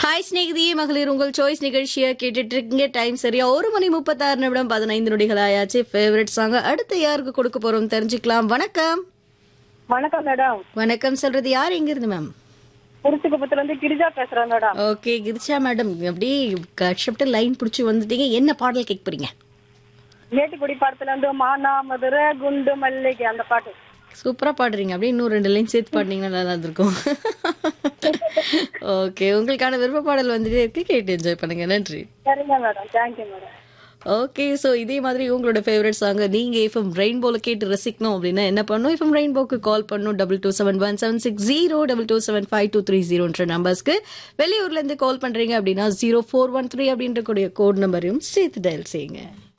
hi ஸ்நேகிதி மகளிர் உங்கள் choice நிகழ்ச்சியை கேட்டுட்டு இருக்கீங்க டைம் சரியா ஒரு மணி முப்பத்தாறு நிமிடம் பதினைந்து நொடிகள் ஆயாச்சு ஃபேவரட் சாங் அடுத்து யாருக்கு கொடுக்க போறோம் தெரிஞ்சுக்கலாம் வணக்கம் வணக்கம் மேடம் வணக்கம் சொல்றது யார் எங்க இருந்து மேம் குறிச்சிக்குப்பத்துல இருந்து கிரிஜா பேசுறேன் மேடம் ஓகே கிரிச்சா மேடம் அப்படியே கஷ்டப்பட்டு லைன் பிடிச்சி வந்துட்டீங்க என்ன பாடல் கேட்க போறீங்க மேட்டுக்குடி படத்துல இருந்து மானா மதுரை குண்டு மல்லிகை அந்த பாட்டு சூப்பரா பாடுறீங்க அப்படியே இன்னும் ரெண்டு லைன் சேர்த்து பாடினீங்கன்னா நல்லா இருந்திருக்கும் ஓகே உங்களுக்கான விருப்ப பாடல் வந்துட்டே இருக்கு கேட்டு என்ஜாய் பண்ணுங்க நன்றி சரிங்க madam thank you madam okay so இதே மாதிரி உங்களோட ஃபேவரட் சாங் நீங்க எஃப்எம் ரெயின்போல கேட்டு ரசிக்கணும் அப்படின்னா என்ன பண்ணணும் எஃப்எம் ரெயின்போக்கு கால் பண்ணணும் double two seven one seven six zero double two seven five two three ஜீரோன்ற நம்பர்ஸ்க்கு வெளியூர்ல இருந்து கால் பண்றீங்க அப்படின்னா ஜீரோ ஃபோர் ஒன் த்ரீ அப்படின்ற கூடிய கோட் நம்பரையும் சேர்த்து டயல் செய்யுங்க